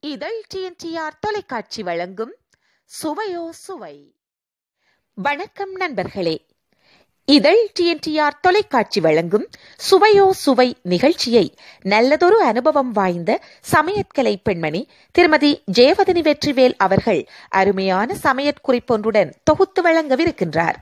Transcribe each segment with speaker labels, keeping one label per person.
Speaker 1: இதழ் டிஎன்டிஆர் தொலைக்காட்சி வழங்கும் சுவையோ சுவை வணக்கம் நண்பர்களே இதழ் டிஎன்டிஆர் தொலைக்காட்சி வழங்கும் சுவையோ சுவை நிகழ்ச்சியை நல்லதொரு அனுபவம் வாய்ந்த சமையற்கலை பெண்மணி திருமதி ஜெயவதனி வெற்றிவேல் அவர்கள் அருமையான சமையற்குறிப்பொன்றுடன் தொகுத்து வழங்கவிருக்கின்றார்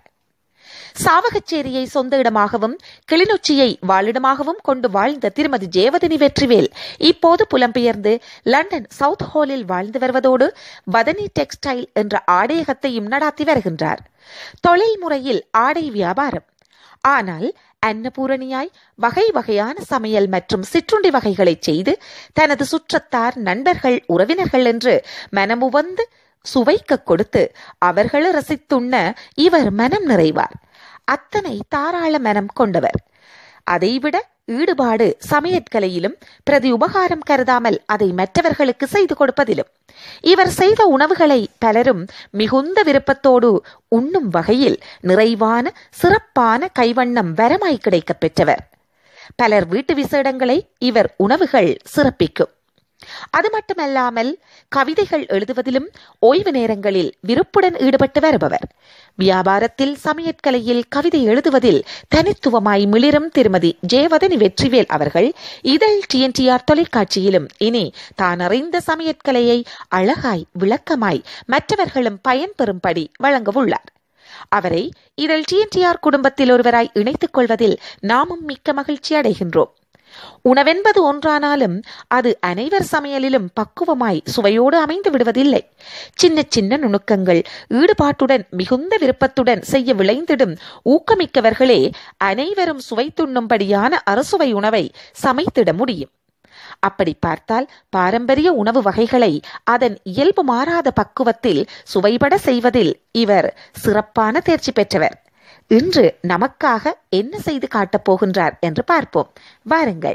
Speaker 1: சாவகச்சேரியை சொந்த இடமாகவும் கிளிநொச்சியை வாழிடமாகவும் கொண்டு வாழ்ந்த திருமதி ஜெயவதனி வெற்றிவேல் இப்போது புலம்பெயர்ந்து லண்டன் சவுத் ஹாலில் வாழ்ந்து வருவதோடு வதனி டெக்ஸ்டைல் என்ற ஆடையகத்தையும் நடாத்தி வருகின்றார் தொழில் முறையில் ஆடை வியாபாரம் ஆனால் அன்னபூரணியாய் வகை வகையான சமையல் மற்றும் சிற்றுண்டி வகைகளை செய்து தனது சுற்றத்தார் நண்பர்கள் உறவினர்கள் என்று மனமுவந்து சுவைக்க கொடுத்து அவர்கள் ரசித்துண்ண இவர் மனம் நிறைவார் அத்தனை தாராள மனம் கொண்டவர் அதைவிட ஈடுபாடு சமையற்கலையிலும் பிரதி உபகாரம் கருதாமல் அதை மற்றவர்களுக்கு செய்து கொடுப்பதிலும் இவர் செய்த உணவுகளை பலரும் மிகுந்த விருப்பத்தோடு உண்ணும் வகையில் நிறைவான சிறப்பான கைவண்ணம் வரமாய் கிடைக்கப் பெற்றவர் பலர் வீட்டு விசேடங்களை இவர் உணவுகள் சிறப்பிக்கும் அது மட்டுமல்லாமல் கவிதைகள் எழுதுவதிலும் ஓய்வு நேரங்களில் விருப்புடன் ஈடுபட்டு வருபவர் வியாபாரத்தில் சமையற்கலையில் கவிதை எழுதுவதில் தனித்துவமாய் மிளிரும் திருமதி ஜெயவதனி வெற்றிவேல் அவர்கள் இதழ் டிஎன்டிஆர் தொலைக்காட்சியிலும் இனி தான் அறிந்த சமையற்கலையை அழகாய் விளக்கமாய் மற்றவர்களும் பயன்பெறும்படி வழங்கவுள்ளார் அவரை இதழ் டிஎன்டிஆர் குடும்பத்தில் ஒருவராய் இணைத்துக் கொள்வதில் நாமும் மிக்க மகிழ்ச்சி அடைகின்றோம் உணவென்பது ஒன்றானாலும் அது அனைவர் சமையலிலும் பக்குவமாய் சுவையோடு அமைந்து விடுவதில்லை சின்ன சின்ன நுணுக்கங்கள் ஈடுபாட்டுடன் மிகுந்த விருப்பத்துடன் செய்ய விளைந்திடும் ஊக்கமிக்கவர்களே அனைவரும் சுவைத்துண்ணும்படியான அறுசுவை உணவை சமைத்திட முடியும் அப்படி பார்த்தால் பாரம்பரிய உணவு வகைகளை அதன் இயல்பு மாறாத பக்குவத்தில் சுவைபட செய்வதில் இவர் சிறப்பான தேர்ச்சி பெற்றவர் இன்று நமக்காக என்ன செய்து காட்டப் போகின்றார் என்று பார்ப்போம் வாருங்கள்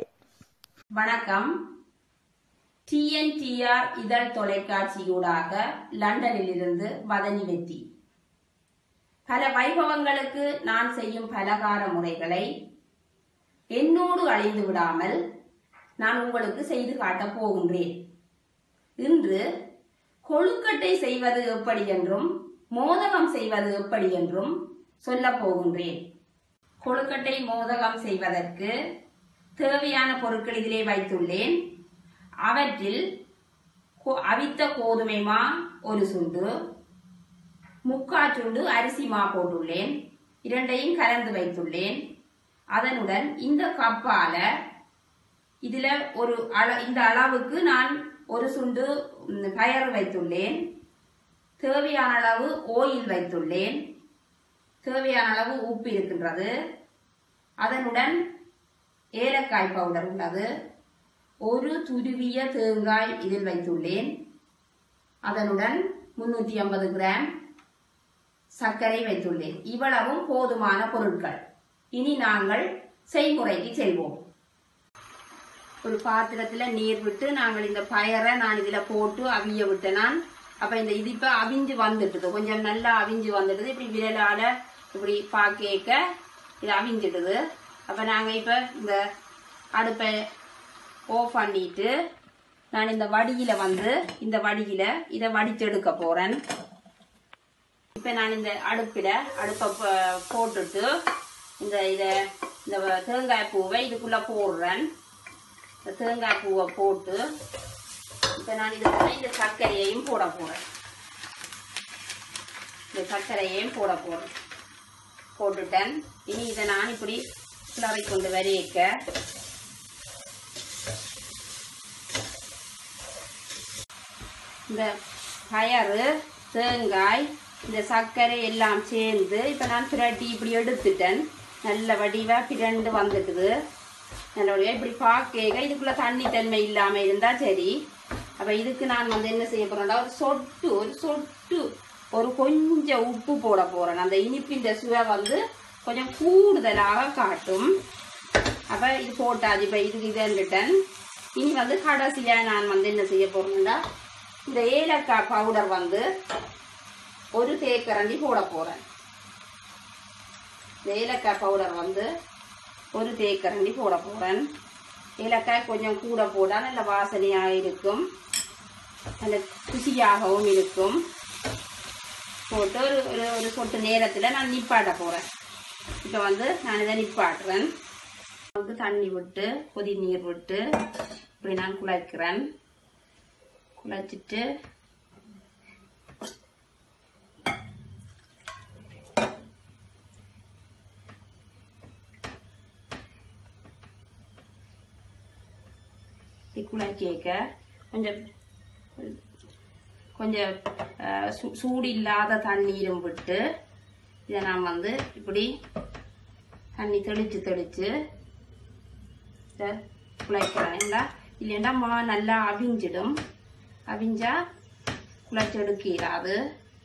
Speaker 2: வணக்கம் டிஎன்டிஆர் இதழ் தொலைக்காட்சியூடாக லண்டனிலிருந்து வதனி வெற்றி பல வைபவங்களுக்கு நான் செய்யும் பலகார முறைகளை என்னோடு அழிந்து விடாமல் நான் உங்களுக்கு செய்து காட்டப் போகின்றேன் இன்று கொழுக்கட்டை செய்வது எப்படி என்றும் மோதகம் செய்வது எப்படி என்றும் சொல்லப் போகின்றேன் கொழுக்கட்டை மோதகம் செய்வதற்கு தேவையான பொருட்கள் இதிலே வைத்துள்ளேன் அவற்றில் கொ- அவித்த கோதுமை மா ஒரு சுண்டு முக்கால் சுண்டு அரிசி மா போட்டுள்ளேன் இரண்டையும் கலந்து வைத்துள்ளேன் அதனுடன் இந்த கப்பால இதுல ஒரு அள இந்த அளவுக்கு நான் ஒரு சுண்டு ம், பயறு வைத்துள்ளேன் தேவையான அளவு ஓயில் வைத்துள்ளேன் தேவையான அளவு உப்பு இருக்கின்றது அதனுடன் ஏலக்காய் பவுடர் உள்ளது ஒரு துருவிய தேங்காய் இதில் வைத்துள்ளேன் அதனுடன் முன்னூற்றி ஐம்பது கிராம் சர்க்கரை வைத்துள்ளேன் இவ்வளவும் போதுமான பொருட்கள் இனி நாங்கள் செய்முறைக்கு செல்வோம் ஒரு பாத்திரத்துல நீர் விட்டு நாங்கள் இந்த பயரை நான் இதுல போட்டு அவிய விட்டு நான் அப்ப இந்த இது இப்ப அவிஞ்சு வந்துட்டுது கொஞ்சம் நல்லா அவிஞ்சு வந்துடுது இப்படி விரலால இப்படி பாக்கேக்க இது அவிஞ்சிடுது அப்ப நாங்க இப்ப இந்த அடுப்பை ஓஃப் பண்ணிட்டு நான் இந்த வடியில வந்து இந்த வடியில இதை வடிச்செடுக்க போறேன் இப்ப நான் இந்த அடுப்பில அடுப்பை ப- போட்டுட்டு இந்த இத இந்த தேங்காய் பூவை இதுக்குள்ள போடுறேன் இந்த தேங்காய் பூவை போட்டு இப்ப நான் இதுக்குள்ள இந்த சர்க்கரையையும் போட போறேன் இந்த சர்க்கரையையும் போட போறேன் போட்டுட்டேன் இனி இதை நான் இப்படி கிளறி கொண்டு வரையக்க இந்த பயறு தேங்காய் இந்த சர்க்கரை எல்லாம் சேர்ந்து இப்போ நான் பிரட்டி இப்படி எடுத்துட்டேன் நல்ல வடிவா பிரண்டு வந்துட்டுது நல்ல வடிவா இப்படி பார்க்க இதுக்குள்ள தண்ணி தன்மை இல்லாமல் இருந்தால் சரி அப்போ இதுக்கு நான் வந்து என்ன செய்ய போறேன்னா ஒரு சொட்டு ஒரு சொட்டு ஒரு கொஞ்சம் உப்பு போட போறேன் அந்த இனிப்பின் சுவை வந்து கொஞ்சம் கூடுதலாக காட்டும் அப்போ இது போட்டாச்சு இப்போ இதுக்கு இதுன்னுட்டேன் இனி வந்து கடைசியாக நான் வந்து என்ன செய்ய போறேன்னா இந்த ஏலக்காய் பவுடர் வந்து ஒரு தேக்கரண்டி போட போறேன் இந்த ஏலக்காய் பவுடர் வந்து ஒரு தேக்கரண்டி போட போறேன் ஏலக்காய் கொஞ்சம் கூட போட்டால் நல்ல வாசனையாக இருக்கும் நல்ல ருசியாகவும் இருக்கும் போட்டு ஒரு ஒரு ஒரு சொட்டு நேரத்தில் நான் நிப்பாட்ட போகிறேன் இப்போ வந்து நான் இதை நிப்பாட்டுறேன் வந்து தண்ணி விட்டு கொதி நீர் விட்டு இப்படி நான் குழைக்கிறேன் குழைச்சிட்டு குழை கேட்க கொஞ்சம் கொஞ்சம் அஹ், சூ- சூடு இல்லாத தண்ணீரும் விட்டு இதை நான் வந்து இப்படி தண்ணி தெளித்து தெளித்து இதை குழைக்கிறேன் இல்லை இல்லைன்னா மா நல்லா அவிஞ்சிடும் அவிஞ்சா குழைச்சி எடுக்கிறாது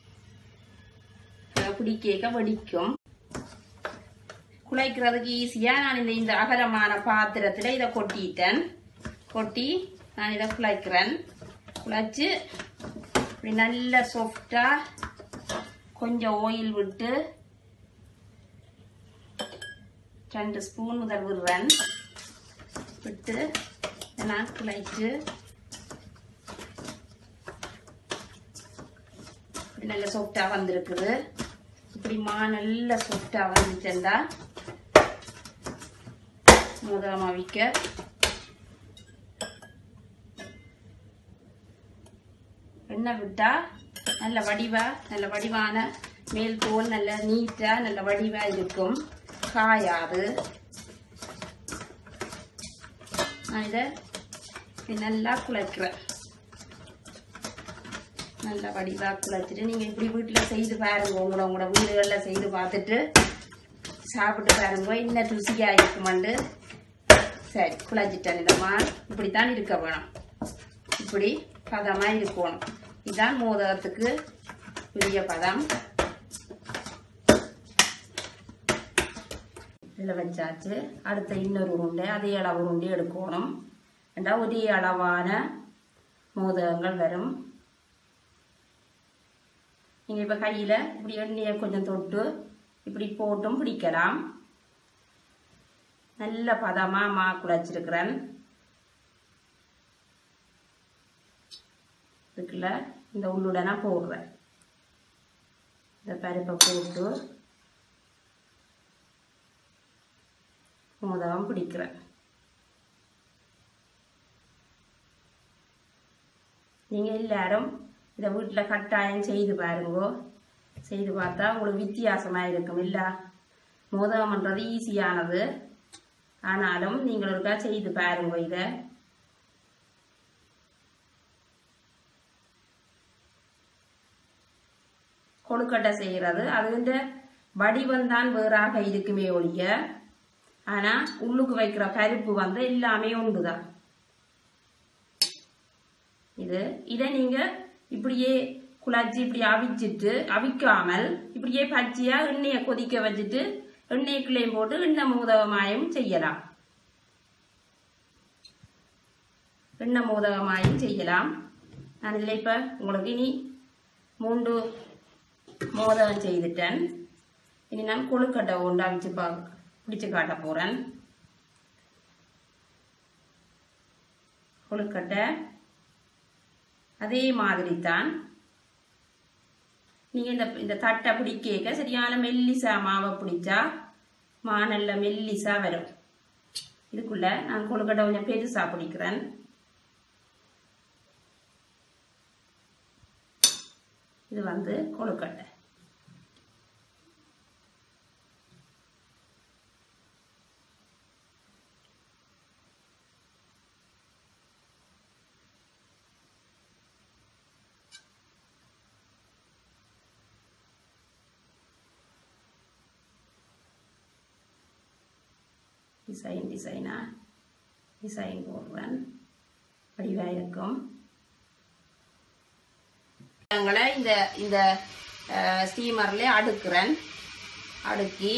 Speaker 2: பிடிக்க வெடிக்கும் குழைக்கிறதுக்கு ஈஸியாக நான் இந்த இந்த அகலமான பாத்திரத்தில் இதை கொட்டிட்டேன் கொட்டி நான் இதை குழைக்கிறேன் குழைச்சி இப்படி நல்ல சாஃப்டாக கொஞ்சம் ஆயில் விட்டு ரெண்டு ஸ்பூன் முதல் விடுறேன் விட்டு இதை நான் குழைச்சு இப்படி நல்ல சாஃப்டாக வந்திருக்குது இப்படி மா நல்ல சாஃப்டாக வந்துட்டேன்டா முதல் மாவிக்க எண்ணெய் விட்டா நல்ல வடிவா நல்ல வடிவான மேல் தோல் நல்ல நீட்டா நல்ல வடிவா இருக்கும் காயாது நான் இதை இப்படி நல்லா குழைக்கிறேன் நல்லா வடிவா குழைச்சிட்டு நீங்க இப்படி வீட்டுல செய்து பாருங்க உங்களோட உங்களோட வீடுகள்ல செய்து பார்த்துட்டு சாப்பிட்டு பாருங்க இன்னும் ருசியா இருக்குமாண்டு சரி குழைச்சிட்டேன் இதம்மா இப்படித்தான் இருக்க வேணும் இப்படி பதமா இருக்கணும் இதுதான் மோதகத்துக்கு பெரிய பதம் இதில் வச்சாச்சு அடுத்த இன்னொரு உருண்டை அதே அளவு உருண்டை எடுக்கணும் ரெண்டா ஒரே அளவான மோதகங்கள் வரும் நீங்கள் இப்போ கையில் இப்படி எண்ணெயை கொஞ்சம் தொட்டு இப்படி போட்டும் பிடிக்கலாம் நல்ல பதமாக மா குழைச்சிருக்கிறேன் இதுக்குள்ள இந்த உள்ளுட நான் போடுறேன் இந்த பருப்பை போட்டு மோதகம் பிடிக்கிறேன் நீங்கள் எல்லாரும் இதை வீட்டில் கட்டாயம் செய்து பாருங்கோ செய்து பார்த்தா உங்களுக்கு வித்தியாசமாக இருக்கும் இல்லை மோதகம்ன்றது ஈஸியானது ஆனாலும் நீங்கள் ஒருக்கா செய்து பாருங்க இதை கொழுக்கட்டை செய்கிறது அதுன்ற வடிவம் தான் வேறாக இருக்குமே ஒழிய ஆனா உள்ளுக்கு வைக்கிற பருப்பு வந்து எல்லாமே ஒன்றுதான் இது இதை நீங்க இப்படியே குழச்சி இப்படி அவிச்சிட்டு அவிக்காமல் இப்படியே பச்சையா எண்ணெயை கொதிக்க வச்சுட்டு எண்ணெய்க்குள்ளேயும் போட்டு எண்ணெய் மூதகமாயும் செய்யலாம் எண்ணெய் மூதகமாயும் செய்யலாம் நான் இதில் இப்போ உங்களுக்கு இனி மூன்று மோதகம் செய்துட்டேன் இனி நான் கொழுக்கட்டை உண்டு அவிச்சு பா பிடிச்சு காட்ட போகிறேன் கொழுக்கட்டை அதே மாதிரி தான் நீங்கள் இந்த இந்த தட்டை பிடிக்க சரியான மெல்லிசா மாவை பிடிச்சா மா நல்ல மெல்லிசா வரும் இதுக்குள்ள நான் கொழுக்கட்டை கொஞ்சம் பெருசா பிடிக்கிறேன் இது வந்து கொழுக்கட்டை டிசைன் டிசைனா டிசைன் போடுறேன் வடிவாக இருக்கும் பழங்களை இந்த இந்த ஸ்டீமர்ல அடுக்குறேன் அடுக்கி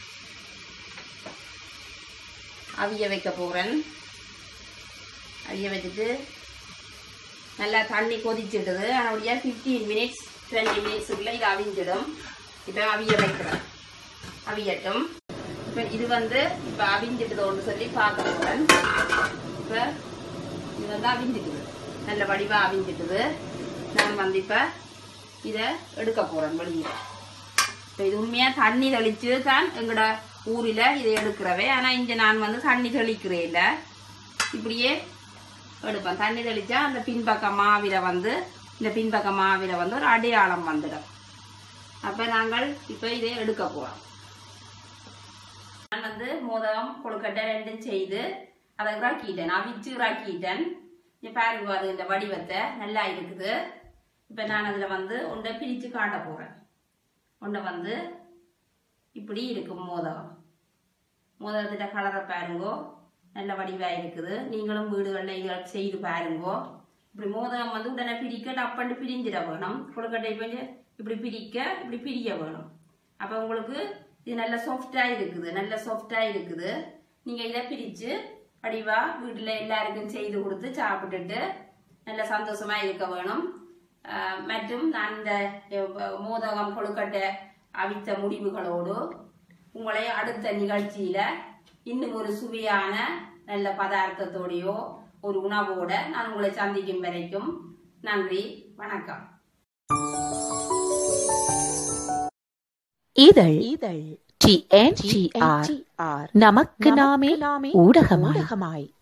Speaker 2: அவிய வைக்க போகிறேன் அவிய வச்சுட்டு நல்லா தண்ணி கொதிச்சிடுது அதனுடைய ஃபிஃப்டீன் மினிட்ஸ் டுவெண்ட்டி மினிட்ஸுக்குள்ள இது அவிஞ்சிடும் இப்போ அவிய வைக்கிறேன் அவியட்டும் இப்போ இது வந்து இப்போ அவிஞ்சிட்டுதோன்னு சொல்லி பார்க்க போகிறேன் இப்போ இது வந்து அவிஞ்சிட்டுது நல்ல வடிவா அவிஞ்சிட்டுது நான் வந்து இப்ப இத எடுக்க போறேன் வெளியே இப்ப இது உண்மையா தண்ணி தெளிச்சு தான் எங்கட ஊரில இதை எடுக்கிறவே ஆனா இங்க நான் வந்து தண்ணி தெளிக்கிறேன் இல்ல இப்படியே எடுப்பேன் தண்ணி தெளிச்சா அந்த பின்பக்க மாவில வந்து இந்த பின்பக்க மாவில வந்து ஒரு அடையாளம் வந்துடும் அப்ப நாங்கள் இப்ப இதை எடுக்க போறோம் நான் வந்து மோதகம் கொழுக்கட்டை ரெண்டும் செய்து அதை இறாக்கிட்டேன் அவிச்சு இறாக்கிட்டேன் இங்க பாருங்க அது இந்த வடிவத்தை நல்லா இருக்குது இப்ப நான் அதுல வந்து ஒன்றை பிரிச்சு காட்ட போறேன் ஒன்றை வந்து இப்படி இருக்கும் மோதகம் மோதகத்திட்ட கலரை பாருங்கோ நல்ல வடிவா இருக்குது நீங்களும் வீடுகளில் இதை செய்து பாருங்கோ இப்படி மோதகம் வந்து உடனே பிரிக்க டப்பண்டு பிரிஞ்சிட வேணும் கொழுக்கட்டை இப்போ இப்படி பிரிக்க இப்படி பிரிய வேணும் அப்போ உங்களுக்கு இது நல்ல சாஃப்டா இருக்குது நல்ல சாஃப்டா இருக்குது நீங்க இதை பிரிச்சு வடிவா வீட்டுல எல்லாருக்கும் செய்து கொடுத்து சாப்பிட்டுட்டு நல்ல சந்தோஷமா இருக்க வேணும் ஆஹ் மற்றும் நான் இந்த அஹ், மோதகம் கொழுக்கட்டை அவித்த முடிவுகளோடு உங்களை அடுத்த நிகழ்ச்சியில இன்னும் ஒரு சுவையான நல்ல பதார்த்தத்தோடையோ ஒரு உணவோட நான் உங்களை சந்திக்கும் வரைக்கும் நன்றி வணக்கம்
Speaker 1: இதழ் இதழ் டி என் டி ஆர் நமக்கு நாமே ஊடகமாய்